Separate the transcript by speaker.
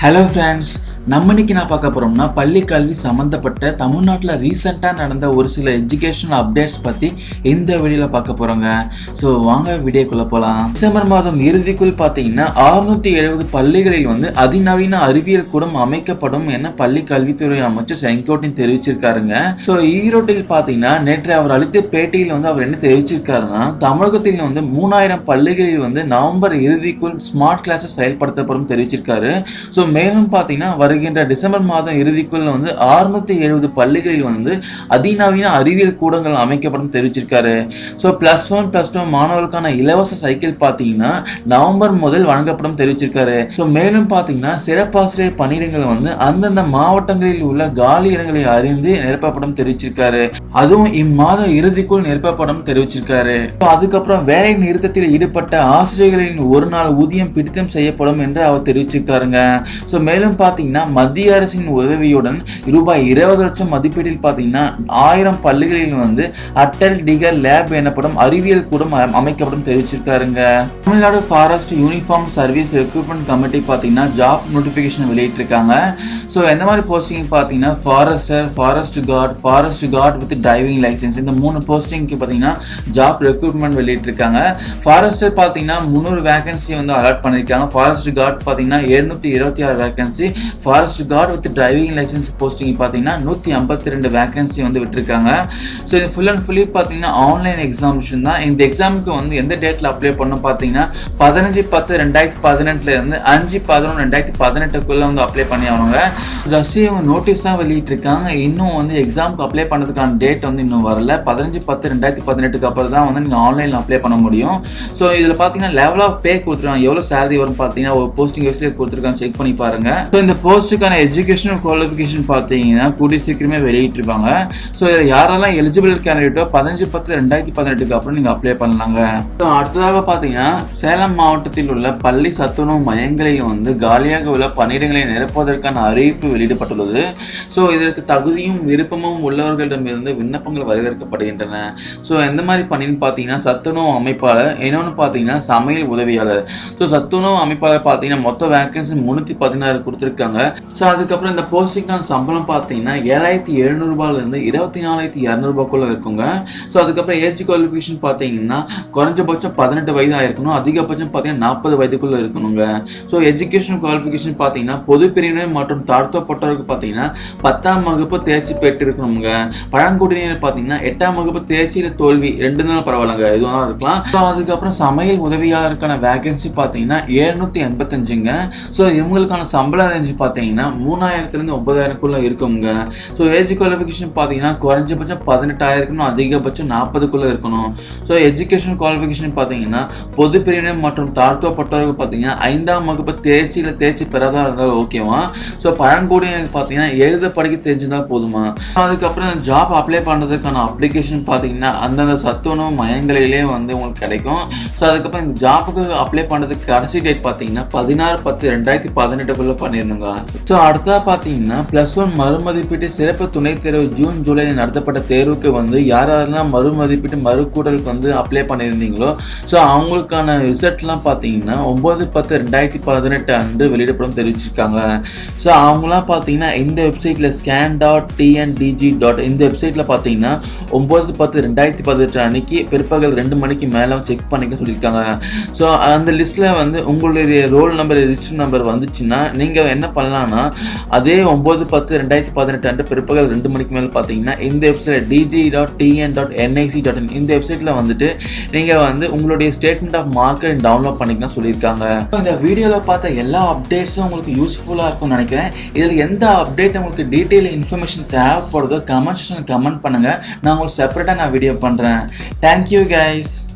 Speaker 1: hello friends நம்ம இன்னைக்கு நான் பார்க்க போகிறோம்னா பள்ளி கல்வி சம்மந்தப்பட்ட தமிழ்நாட்டில் ரீசெண்டாக நடந்த ஒரு சில எஜுகேஷனல் அப்டேட்ஸ் பற்றி இந்த வீடியோவில் பார்க்க போகிறோங்க ஸோ வாங்க வீடியோக்குள்ளே போகலாம் டிசம்பர் மாதம் இறுதிக்குள் பார்த்தீங்கன்னா அறுநூத்தி எழுபது பள்ளிகளில் வந்து அதிநவீன அறிவியல் கூடம் அமைக்கப்படும் என பள்ளி கல்வித்துறை அமைச்சர் செங்கோட்டையன் தெரிவிச்சிருக்காருங்க ஸோ ஈரோட்டில் பார்த்தீங்கன்னா நேற்று அவர் அளித்த பேட்டியில் வந்து அவர் என்ன தெரிவிச்சிருக்காருன்னா தமிழகத்தில் வந்து மூணாயிரம் பள்ளிகளில் வந்து நவம்பர் இறுதிக்குள் ஸ்மார்ட் கிளாஸஸ் செயல்படுத்தப்படும் தெரிவிச்சிருக்காரு ஸோ மேலும் பார்த்தீங்கன்னா வருகின்ற டிசம்பர் மாதம் இறுதிக்குள்ள வந்து அறுநூத்தி எழுபது பள்ளிகளில் வந்து அதிநவீன அறிவியல் கூடங்கள் அமைக்கப்படும் தெரிவிச்சிருக்காரு so plus one plus two மாணவர்களுக்கான இலவச சைக்கிள் பார்த்தீங்கன்னா நவம்பர் முதல் வழங்கப்படும் தெரிவிச்சிருக்காரு ஸோ மேலும் பார்த்தீங்கன்னா சிறப்பாசிரியர் பணியிடங்கள் வந்து அந்தந்த மாவட்டங்களில் உள்ள காலி இடங்களை அறிந்து நிரப்பப்படும் தெரிவிச்சிருக்காரு அதுவும் இம்மாத இறுதிக்குள் நிரப்பப்படும் தெரிவிச்சிருக்காரு So, அதுக்கப்புறம் வேலை நிறுத்தத்தில் ஈடுபட்ட ஆசிரியர்களின் ஒரு நாள் ஊதியம் பிடித்தம் செய்யப்படும் என்று அவர் தெரிவிச்சிருக்காருங்க ஸோ மேலும் பார்த்தீங்கன்னா மத்திய அரசின் உதவியுடன் ரூபாய் இருபது லட்சம் மதிப்பீட்டில் பார்த்தீங்கன்னா ஆயிரம் பள்ளிகளில் வந்து அட்டல் டிகர் லேப் எனப்படும் அறிவியல் கூடம் அ- அமைக்கப்படும் தெரிவிச்சிருக்காருங்க Tamil Nadu forest uniform service recruitment committee பார்த்தீங்கன்னா ஜாப் நோட்டிஃபிகேஷன் வெளியிட்டிருக்காங்க ஸோ எந்த மாதிரி போஸ்டிங் பார்த்தீங்கன்னா forester forest guard forest guard with driving licence இந்த மூணு போஸ்டிங்க்கு பார்த்தீங்கன்னா ஜாப் ரெக்ரூட்மெண்ட் வெளியிட்டிருக்காங்க ஃபாரஸ்டர் பார்த்தீங்கன்னா முந்நூறு வேகன்சி வந்து அலாட் பண்ணியிருக்காங்க ஃபாரஸ்ட் கார்டு பார்த்தீங்கன்னா எழுநூற்றி இருபத்தி ஆறு vacancy forest guard with driving licence posting பார்த்தீங்கன்னா நூற்றி ஐம்பத்தி ரெண்டு வேகன்சி வந்து விட்டுருக்காங்க ஸோ இது ஃபுல் அண்ட் ஃபுல்லி பார்த்தீங்கன்னா ஆன்லைன் எக்ஸாமிஷன் தான் இந்த எக்ஸாமுக்கு வந்து எந்த டேட்டில் அப்ளை பண்ணணும் பார்த்தீங்கன்னா பதினஞ்சு பத்து ரெண்டாயிரத்தி பதினெட்டுல இருந்து அஞ்சு பதினொன்று ரெண்டாயிரத்தி பதினெட்டுக்குள்ள வந்து அப்ளை பண்ணி ஆகணுங்க ஜஸ்ட் இவங்க நோட்டீஸ் தான் வெளியிட்டிருக்காங்க இன்னும் வந்து எக்ஸாமுக்கு அப்ளை பண்ணதுக்கான டேட் வந்து இன்னும் வரல பதினஞ்சு பத்து ரெண்டாயிரத்தி பதினெட்டுக்கு அப்புறம் தான் வந்து நீங்கள் ஆன்லைனில் அப்ளை பண்ண முடியும் ஸோ இதில் பார்த்தீங்கன்னா லெவல் ஆஃப் பே கொடுத்துருக்காங்க எவ்வளோ சேலரி வரும் பார்த்தீங்கன்னா ஒரு போஸ்டிங் வெப்சைட் கொடுத்துருக்காங்க செக் பண்ணி பாருங்க ஸோ இந்த போஸ்ட்டுக்கான எஜுகேஷனல் குவாலிஃபிகேஷன் பார்த்தீங்கன்னா கூடிய சீக்கிரமே வெளியிட்டிருப்பாங்க ஸோ இதில் யாரெல்லாம் எலிஜிபிள் கேண்டிடேட்டோ பதினஞ்சு பத்து ரெண்டாயிரத்தி பதினெட்டுக்கு அப்புறம் நீங்கள் அப்ளை பண்ணலாங்க ஸோ அடுத்ததாக பார்த்தீங்கன்னா சேலம் மாவட்டத்தில் உள்ள பள்ளி சத்துணவு மையங்களில் வந்து காலியாக உள்ள பணியிடங்களை நிரப்புவதற்கான அறிவிப்பு வெளியிடப்பட்டுள்ளது ஸோ இதற்கு தகுதியும் விருப்பமும் உள்ளவர்களிடமிருந்து விண்ணப்பங்கள் வரவேற்கப்படுகின்றன ஸோ எந்த மாதிரி பணின்னு பார்த்தீங்கன்னா சத்துணவு அமைப்பாளர் இன்னொன்று பார்த்தீங்கன்னா சமையல் உதவியாளர் ஸோ சத்துணவு அமைப்பாளர் பார்த்தீங்கன்னா மொத்த வேகன்சி முந்நூற்றி பதினாறு கொடுத்துருக்காங்க ஸோ அதுக்கப்புறம் இந்த போஸ்டிங்கான சம்பளம் பார்த்தீங்கன்னா ஏழாயிரத்தி எழுநூறுபாலேருந்து இருபத்தி நாலாயிரத்தி இரநூறுபாக்குள்ள இருக்குங்க ஸோ அதுக்கப்புறம் ஏஜ் குவாலிஃபிகேஷன் பார்த்தீங்கன்னா குறைஞ்சபட்சம் பதினெட்டு வயதாக இருக்கணும் அதிகபட்சம் பார்த்தீங்கன்னா நாற்பது வயதுக்குள்ள இருக்கணுங்க ஸோ எஜுகேஷன் குவாலிஃபிகேஷன் பார்த்தீங்கன்னா பொது பிரிவினர் மற்றும் தாழ்த்தப்பட்டவருக்கு பார்த்தீங்கன்னா பத்தாம் வகுப்பு தேர்ச்சி பெற்று இருக்கணுங்க பழங்குடியினர் பார்த்தீங்கன்னா எட்டாம் வகுப்பு தேர்ச்சியில் தோல்வி ரெண்டு நாள் பரவாயில்லைங்க எதுவும் இருக்கலாம் ஸோ அதுக்கப்புறம் சமையல் உதவியாளருக்கான வேகன்சி பார்த்தீங்கன்னா எழுநூத்தி எண்பத்தஞ்சுங்க ஸோ இவங்களுக்கான சம்பள ரேஞ்ச் பார்த்தீங்கன்னா மூணாயிரத்துலேருந்து ஒன்பதாயிரக்குள்ள இருக்குங்க ஸோ ஏஜ் குவாலிஃபிகேஷன் பார்த்தீங்கன்னா குறைஞ்சபட்சம் பதினெட்டாயிரம் இருக்கணும் அதிகபட்சம் நாற்பதுக்குள்ள இருக்கணும் ஸோ எஜுகேஷன் குவாலிஃபிகேஷன் பார்த்தீங்கன்னா பொது பிரிவினர் மற்றும் தாழ்த்தப்பட்டவர்கள் பார்த்தீங்கன்னா ஐந்தாம் வகுப்பு தேர்ச்சியில் தேர்ச்சி பெறாதா இருந்தாலும் ஓகேவா ஸோ பழங்குடியினருக்கு பார்த்தீங்கன்னா எழுத படிக்க தெரிஞ்சிருந்தால் போதுமா அதுக்கப்புறம் ஜாப் அப்ளை பண்ணுறதுக்கான அப்ளிகேஷன் பார்த்தீங்கன்னா அந்தந்த சத்துணவு மையங்களிலே வந்து உங்களுக்கு கிடைக்கும் ஸோ அதுக்கப்புறம் இந்த ஜாப்புக்கு அப்ளை பண்ணுறதுக்கு கடைசி டேட் பார்த்தீங்கன்னா பதினாறு பத்து ரெண்டாயிரத்தி பதினெட்டுக்குள்ளே பண்ணிடணுங்க ஸோ அடுத்தா பார்த்தீங்கன்னா ப்ளஸ் ஒன் மறுமதிப்பீட்டு சிறப்பு துணைத் தேர்வு ஜூன் ஜூலையில் நடத்தப்பட்ட தேர்வுக்கு வந்து யார் யாரெல்லாம் மறுமதிப்பீட்டு மறுக்கூடலுக்கு வந்து அப்ளை பண்ணியிருந்தீங்களோ ஸோ அவங்களுக்கான ரிசல்ட்லாம் பார்த்தீங்கன்னா ஒம்பது பத்து ரெண்டாயிரத்தி பதினெட்டு அன்று வெளியிடப்படும் தெரிவிச்சிருக்காங்க ஸோ அவங்களாம் பார்த்தீங்கன்னா இந்த வெப்சைட்டில் ஸ்கேன் டாட் டிஎன்டிஜி டாட் இந்த வெப்சைட்டில் பார்த்தீங்கன்னா ஒம்பது பத்து ரெண்டாயிரத்தி பதினெட்டு அன்னைக்கு பிற்பகல் ரெண்டு மணிக்கு மேலே செக் பண்ணிக்க சொல்லியிருக்காங்க ஸோ அந்த லிஸ்ட்டில் வந்து உங்களுடைய ரோல் நம்பர் ரிஜிஸ்டர் நம்பர் வந்துச்சுன்னா நீங்கள் என்ன பண்ணலாம்னா அதே ஒம்பது பத்து ரெண்டாயிரத்தி பதினெட்டு அன்று பிற்பகல் ரெண்டு மணிக்கு மேலே பார்த்தீங்கன்னா இந்த website DG dot TN dot NIC dot இந்த வெப்சைட்டில் வந்துட்டு நீங்கள் வந்து உங்களுடைய ஸ்டேட்மெண்ட் ஆஃப் மார்க்கெட் டவுன்லோட் பண்ணிக்கலாம் சொல்லியிருக்காங்க இந்த வீடியோவில் பார்த்த எல்லா அப்டேட்ஸும் உங்களுக்கு யூஸ்ஃபுல்லாக இருக்கும்னு நினைக்கிறேன் இதில் எந்த அப்டேட் உங்களுக்கு டீட்டெயில் இன்ஃபர்மேஷன் தேவைப்படுதோ கமெண்ட் செக்ஷன் கமெண்ட் பண்ணுங்கள் நான் உங்களுக்கு செப்பரேட்டாக நான் வீடியோ பண்ணுறேன் தேங்க்யூ கைஸ்